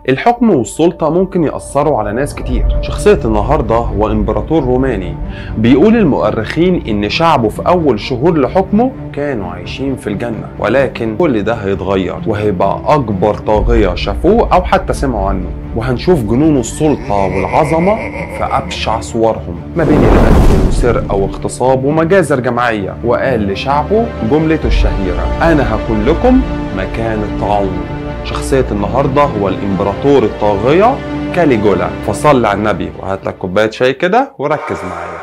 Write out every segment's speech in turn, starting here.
الحكم والسلطة ممكن يأثروا على ناس كتير شخصية النهاردة هو إمبراطور روماني بيقول المؤرخين إن شعبه في أول شهور لحكمه كانوا عايشين في الجنة ولكن كل ده هيتغير وهيبقى أكبر طاغية شافوه أو حتى سمعوا عنه وهنشوف جنون السلطة والعظمة في أبشع صورهم ما بين القتل وسرقة واغتصاب ومجازر جماعية وقال لشعبه جملته الشهيرة أنا هكون لكم مكان الطاعون شخصية النهاردة هو الإمبراطور الطاغية كاليجولا فصل على النبي وهات لك كوباية شاي كده وركز معايا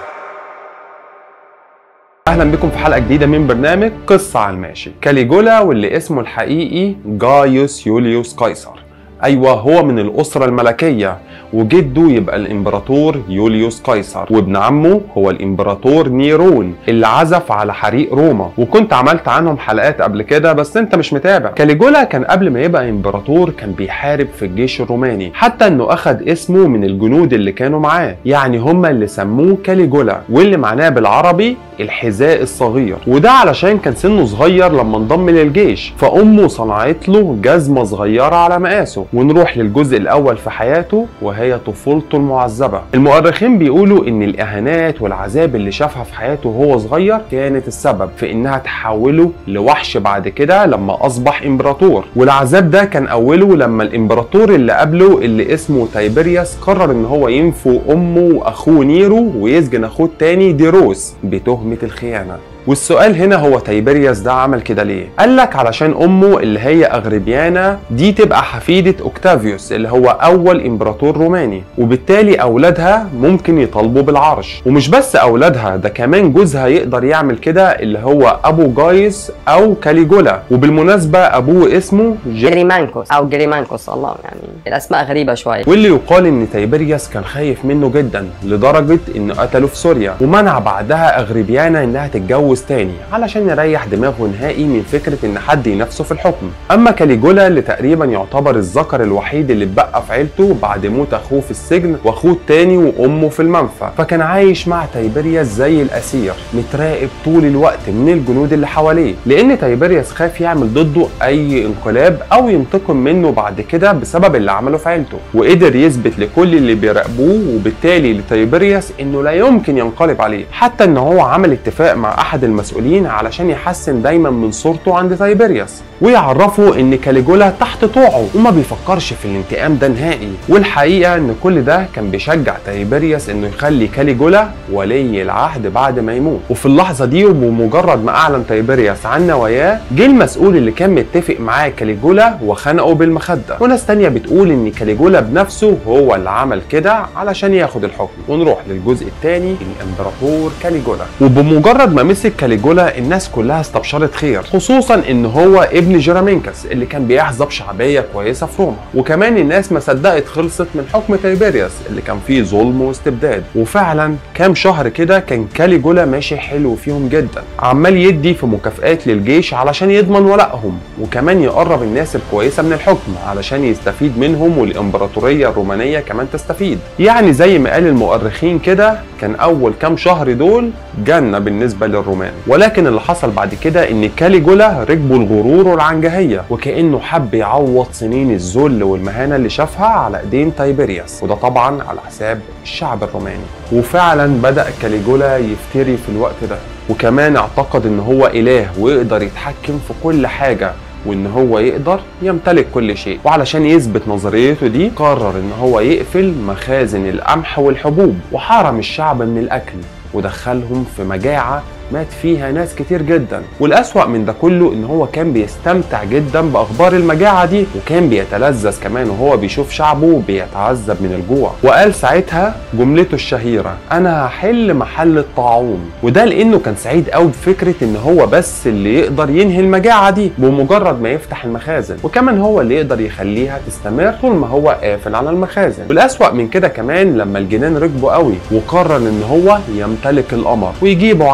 اهلا بكم في حلقه جديده من برنامج قصه على الماشي كاليجولا واللي اسمه الحقيقي جايوس يوليوس قيصر ايوه هو من الاسره الملكيه وجده يبقى الامبراطور يوليوس قيصر وابن عمه هو الامبراطور نيرون اللي عزف على حريق روما وكنت عملت عنهم حلقات قبل كده بس انت مش متابع كاليجولا كان قبل ما يبقى امبراطور كان بيحارب في الجيش الروماني حتى انه اخد اسمه من الجنود اللي كانوا معاه يعني هم اللي سموه كاليجولا واللي معناه بالعربي الحذاء الصغير وده علشان كان سنه صغير لما انضم للجيش فامه صنعت له جزمه صغيره على مقاسه ونروح للجزء الاول في حياته وهي طفولته المعذبه المؤرخين بيقولوا ان الاهانات والعذاب اللي شافها في حياته وهو صغير كانت السبب في انها تحوله لوحش بعد كده لما اصبح امبراطور والعذاب ده كان اوله لما الامبراطور اللي قبله اللي اسمه تايبرياس قرر ان هو ينفو امه واخوه نيرو ويسجن اخوه التاني ديروس بتهمه الخيانه والسؤال هنا هو تايبرياس ده عمل كده ليه؟ قال لك علشان امه اللي هي اغربيانا دي تبقى حفيده اوكتافيوس اللي هو اول امبراطور روماني وبالتالي اولادها ممكن يطالبوا بالعرش ومش بس اولادها ده كمان جوزها يقدر يعمل كده اللي هو ابو جايس او كاليجولا وبالمناسبه ابوه اسمه ج... جريمانكوس او جريمانكوس الله يعني الاسماء غريبه شويه واللي يقال ان تايبرياس كان خايف منه جدا لدرجه انه قتله في سوريا ومنع بعدها اغربيانا انها تتجوز تاني علشان يريح دماغه نهائي من فكره ان حد ينافسه في الحكم اما كاليجولا اللي تقريبا يعتبر الذكر الوحيد اللي اتبقى في عيلته بعد موت اخوه في السجن واخوه التاني وامه في المنفى فكان عايش مع تايبرياس زي الاسير متراقب طول الوقت من الجنود اللي حواليه لان تايبرياس خاف يعمل ضده اي انقلاب او ينتقم منه بعد كده بسبب اللي عمله في عيلته وقدر يثبت لكل اللي بيراقبوه وبالتالي لتايبرياس انه لا يمكن ينقلب عليه حتى ان هو عمل اتفاق مع احد المسؤولين علشان يحسن دايما من صورته عند تايبرياس ويعرفوا ان كاليجولا تحت طوعه وما بيفكرش في الانتقام ده نهائي والحقيقه ان كل ده كان بيشجع تايبرياس انه يخلي كاليجولا ولي العهد بعد ما يموت وفي اللحظه دي وبمجرد ما اعلن تايبرياس عن نواياه جه المسؤول اللي كان متفق معاه كاليجولا وخنقه بالمخده وناس تانية بتقول ان كاليجولا بنفسه هو اللي عمل كده علشان ياخد الحكم ونروح للجزء الثاني الامبراطور كاليجولا وبمجرد ما مسك كاليجولا الناس كلها استبشرت خير خصوصا ان هو ابن جيرامينكس اللي كان بيحظى بشعبيه كويسه في روما وكمان الناس ما صدقت خلصت من حكم تايبيرياس اللي كان فيه ظلم واستبداد وفعلا كام شهر كده كان كاليجولا ماشي حلو فيهم جدا عمال يدي في مكافآت للجيش علشان يضمن ولائهم وكمان يقرب الناس الكويسه من الحكم علشان يستفيد منهم والامبراطوريه الرومانيه كمان تستفيد يعني زي ما قال المؤرخين كده كان اول كام شهر دول جنه بالنسبه للرومان ولكن اللي حصل بعد كده ان كاليجولا ركبوا الغرور والعنجهيه وكانه حب يعوض سنين الذل والمهانه اللي شافها على ايدين تايبرياس وده طبعا على حساب الشعب الروماني وفعلا بدا كاليجولا يفتري في الوقت ده وكمان اعتقد ان هو اله ويقدر يتحكم في كل حاجه وان هو يقدر يمتلك كل شيء وعلشان يثبت نظريته دي قرر ان هو يقفل مخازن القمح والحبوب وحرم الشعب من الاكل ودخلهم في مجاعه مات فيها ناس كتير جدا والأسوأ من ده كله ان هو كان بيستمتع جدا باخبار المجاعه دي وكان بيتلذذ كمان وهو بيشوف شعبه بيتعذب من الجوع وقال ساعتها جملته الشهيره انا هحل محل الطاعون وده لانه كان سعيد قوي بفكره ان هو بس اللي يقدر ينهي المجاعه دي بمجرد ما يفتح المخازن وكمان هو اللي يقدر يخليها تستمر طول ما هو قافل على المخازن والأسوأ من كده كمان لما الجنان ركبوا قوي وقرر ان هو يمتلك القمر ويجيبه عنده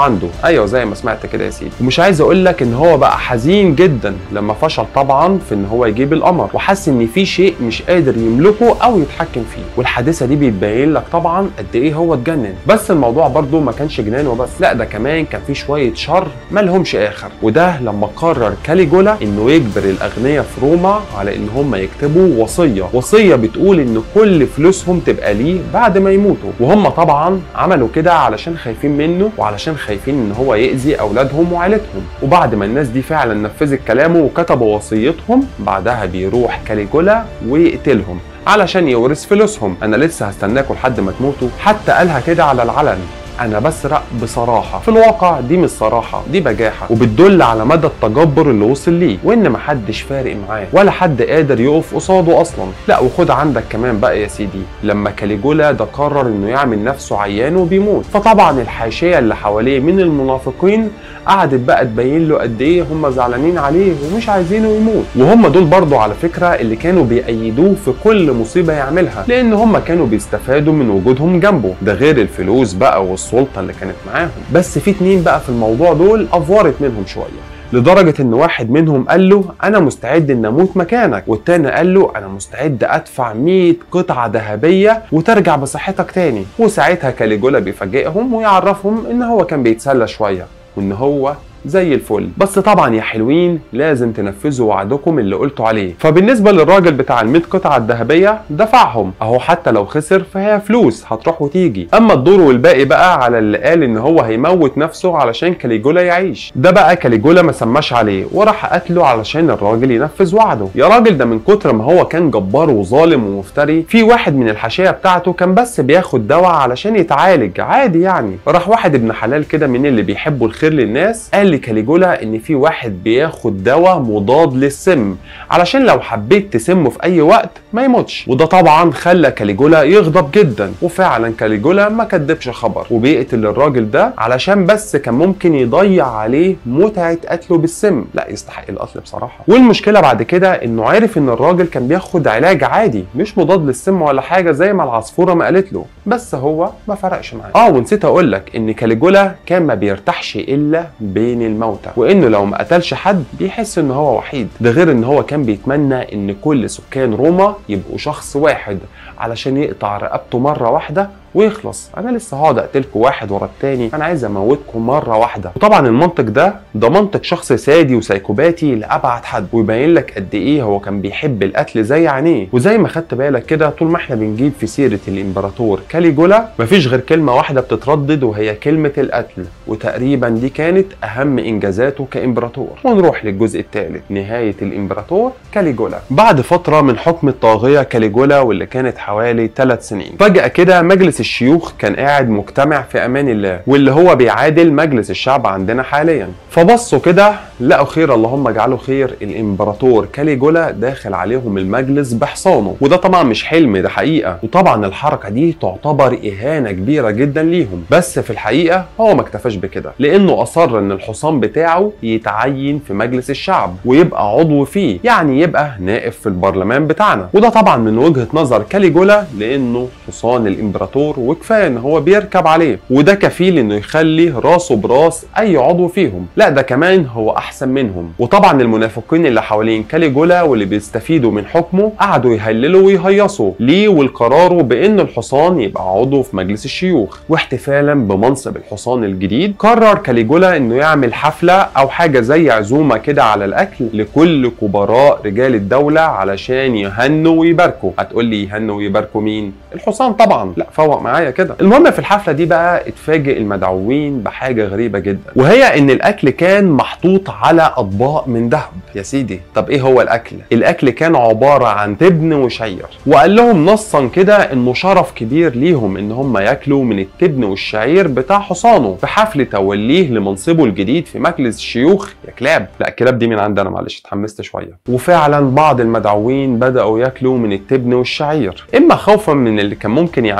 ايوه زي ما سمعت كده يا سيدي ومش عايز اقول لك ان هو بقى حزين جدا لما فشل طبعا في ان هو يجيب القمر وحس ان في شيء مش قادر يملكه او يتحكم فيه والحادثه دي بيتبين لك طبعا قد ايه هو اتجنن بس الموضوع برضو ما كانش جنان وبس لا ده كمان كان في شويه شر ما لهمش اخر وده لما قرر كاليجولا انه يجبر الاغنياء في روما على ان هم يكتبوا وصيه وصيه بتقول ان كل فلوسهم تبقى ليه بعد ما يموتوا وهم طبعا عملوا كده علشان خايفين منه وعلشان خايفين ان هو يأذي اولادهم وعيلتهم وبعد ما الناس دي فعلا نفذت كلامه وكتبوا وصيتهم بعدها بيروح كاليجولا ويقتلهم علشان يورث فلوسهم انا لسه هستناكم لحد ما تموتوا حتى قالها كده على العلن انا بسرق بصراحه في الواقع دي مش صراحه دي بجاحه وبتدل على مدى التجبر اللي وصل ليه وان محدش فارق معاه ولا حد قادر يقف قصاده اصلا لا وخد عندك كمان بقى يا سيدي لما كاليجولا ده قرر انه يعمل نفسه عيان وبيموت فطبعا الحاشيه اللي حواليه من المنافقين قعدت بقى تبين له قد ايه هم زعلانين عليه ومش عايزينه يموت وهم دول برضو على فكره اللي كانوا بيأيدوه في كل مصيبه يعملها لان هم كانوا بيستفادوا من وجودهم جنبه ده غير الفلوس بقى والسلطه اللي كانت معاهم بس في اتنين بقى في الموضوع دول افورت منهم شويه لدرجة إن واحد منهم قال له أنا مستعد إن أموت مكانك، والتاني قال له أنا مستعد أدفع 100 قطعة ذهبية وترجع بصحتك تاني، وساعتها كاليجولا بيفاجئهم ويعرفهم إن هو كان بيتسلى شوية، وإن هو زي الفل بس طبعا يا حلوين لازم تنفذوا وعدكم اللي قلتوا عليه فبالنسبه للراجل بتاع ال قطعه الذهبيه دفعهم اهو حتى لو خسر فهي فلوس هتروح وتيجي اما الدور والباقي بقى على اللي قال ان هو هيموت نفسه علشان كاليجولا يعيش ده بقى كاليجولا ما سماش عليه وراح قتله علشان الراجل ينفذ وعده يا راجل ده من كتر ما هو كان جبار وظالم ومفتري في واحد من الحاشيه بتاعته كان بس بياخد دواء علشان يتعالج عادي يعني راح واحد ابن حلال كده من اللي بيحبوا الخير للناس قال لي كاليجولا ان في واحد بياخد دواء مضاد للسم علشان لو حبيت تسمه في اي وقت ما يموتش وده طبعا خلى كاليجولا يغضب جدا وفعلا كاليجولا ما كدبش خبر وبيقتل الراجل ده علشان بس كان ممكن يضيع عليه متعه قتله بالسم لا يستحق القتل بصراحه والمشكله بعد كده انه عرف ان الراجل كان بياخد علاج عادي مش مضاد للسم ولا حاجه زي ما العصفوره ما قالت له بس هو ما فرقش معاه اه ونسيت اقول لك ان كاليجولا كان ما بيرتاحش الا بين الموتى وانه لو ما قتلش حد بيحس ان هو وحيد ده غير ان هو كان بيتمنى ان كل سكان روما يبقوا شخص واحد علشان يقطع رقبته مره واحده ويخلص انا لسه هقعد اقتلكم واحد ورا التاني انا عايز اموتكم مره واحده وطبعا المنطق ده ده منطق شخص سادي وسايكوباتي لابعد حد ويبين لك قد ايه هو كان بيحب القتل زي عينيه وزي ما خدت بالك كده طول ما احنا بنجيب في سيره الامبراطور كاليجولا مفيش غير كلمه واحده بتتردد وهي كلمه القتل وتقريبا دي كانت اهم انجازاته كامبراطور ونروح للجزء الثالث نهايه الامبراطور كاليجولا بعد فتره من حكم الطاغيه كاليجولا واللي كانت حوالي 3 سنين فجاه كده مجلس الشيوخ كان قاعد مجتمع في امان الله واللي هو بيعادل مجلس الشعب عندنا حاليا فبصوا كده لقوا خير اللهم اجعله خير الامبراطور كاليجولا داخل عليهم المجلس بحصانه وده طبعا مش حلم ده حقيقه وطبعا الحركه دي تعتبر اهانه كبيره جدا ليهم بس في الحقيقه هو ما اكتفاش بكده لانه اصر ان الحصان بتاعه يتعين في مجلس الشعب ويبقى عضو فيه يعني يبقى نائب في البرلمان بتاعنا وده طبعا من وجهه نظر كاليجولا لانه حصان الامبراطور وكفايه ان هو بيركب عليه وده كفيل انه يخلي راسه براس اي عضو فيهم لا ده كمان هو احسن منهم وطبعا المنافقين اللي حوالين كاليجولا واللي بيستفيدوا من حكمه قعدوا يهللوا ويهيصوا ليه والقرار بان الحصان يبقى عضو في مجلس الشيوخ واحتفالا بمنصب الحصان الجديد قرر كاليجولا انه يعمل حفله او حاجه زي عزومه كده على الاكل لكل كبراء رجال الدوله علشان يهنوا ويباركوا هتقول لي يهنوا ويباركوا مين الحصان طبعا لا فوق معايا كده المهم في الحفله دي بقى اتفاجئ المدعوين بحاجه غريبه جدا وهي ان الاكل كان محطوط على اطباق من ذهب يا سيدي طب ايه هو الاكل الاكل كان عباره عن تبن وشعير وقال لهم نصا كده انه شرف كبير ليهم ان هم ياكلوا من التبن والشعير بتاع حصانه في حفل توليه لمنصبه الجديد في مجلس الشيوخ يا كلاب لا الكلاب دي من عندنا معلش اتحمست شويه وفعلا بعض المدعوين بداوا ياكلوا من التبن والشعير اما خوفا من اللي كان ممكن يعمله كاليجولا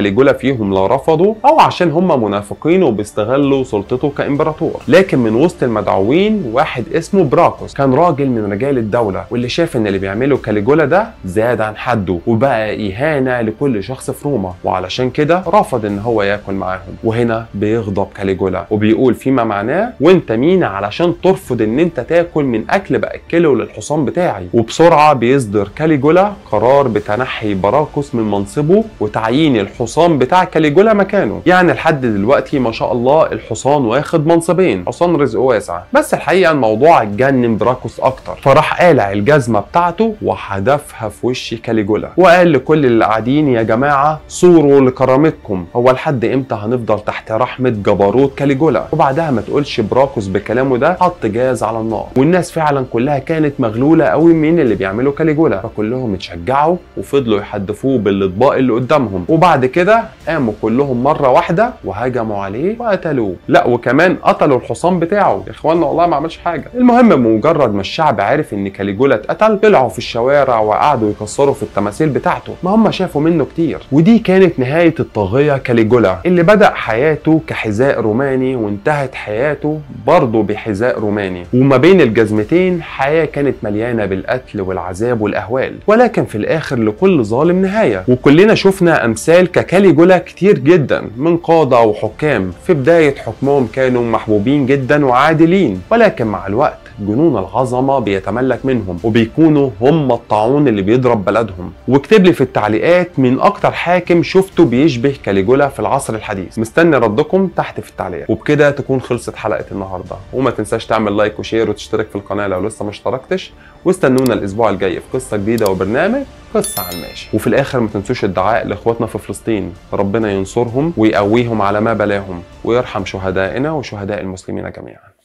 كاليجولا فيهم لا رفضوا او عشان هم منافقين وبيستغلوا سلطته كامبراطور لكن من وسط المدعوين واحد اسمه براكوس كان راجل من رجال الدوله واللي شاف ان اللي بيعمله كاليجولا ده زاد عن حده وبقى اهانه لكل شخص في روما وعلشان كده رفض ان هو ياكل معاهم وهنا بيغضب كاليجولا وبيقول فيما معناه وانت مين علشان ترفض ان انت تاكل من اكل باكله للحصان بتاعي وبسرعه بيصدر كاليجولا قرار بتنحي براكوس من منصبه وتعيين الحصان بتاع كاليجولا مكانه يعني لحد دلوقتي ما شاء الله الحصان واخد منصبين حصان رزقه واسع بس الحقيقه الموضوع اتجنن براكوس اكتر فراح قالع الجزمه بتاعته وحدفها في وش كاليجولا وقال لكل اللي قاعدين يا جماعه صوروا لكرامتكم هو لحد امتى هنفضل تحت رحمه جبروت كاليجولا وبعدها ما تقولش براكوس بكلامه ده حط جاز على النار والناس فعلا كلها كانت مغلوله قوي من اللي بيعمله كاليجولا فكلهم اتشجعوا وفضلوا يحدفوه بالاطباق اللي قدامهم وبعد كده قاموا كلهم مره واحده وهجموا عليه وقتلوه لا وكمان قتلوا الحصان بتاعه يا اخوانا والله ما عملش حاجه المهم بمجرد ما الشعب عرف ان كاليجولا اتقتل طلعوا في الشوارع وقعدوا يكسروا في التماثيل بتاعته ما هم شافوا منه كتير ودي كانت نهايه الطاغيه كاليجولا اللي بدا حياته كحذاء روماني وانتهت حياته برضه بحذاء روماني وما بين الجزمتين حياه كانت مليانه بالقتل والعذاب والاهوال ولكن في الاخر لكل ظالم نهايه وكلنا شفنا امثال ككاليجولا كتير جدا من قاده وحكام في بدايه حكمهم كانوا محبوبين جدا وعادلين ولكن مع الوقت جنون العظمه بيتملك منهم وبيكونوا هم الطاعون اللي بيضرب بلدهم واكتب لي في التعليقات من اكتر حاكم شفته بيشبه كاليجولا في العصر الحديث مستني ردكم تحت في التعليقات وبكده تكون خلصت حلقه النهارده وما تنساش تعمل لايك وشير وتشترك في القناه لو لسه ما اشتركتش واستنونا الاسبوع الجاي في قصه جديده وبرنامج قصه على الماشي وفي الاخر ما تنسوش الدعاء لاخواتنا في فلسطين ربنا ينصرهم ويقويهم على ما بلاهم ويرحم شهدائنا وشهداء المسلمين جميعا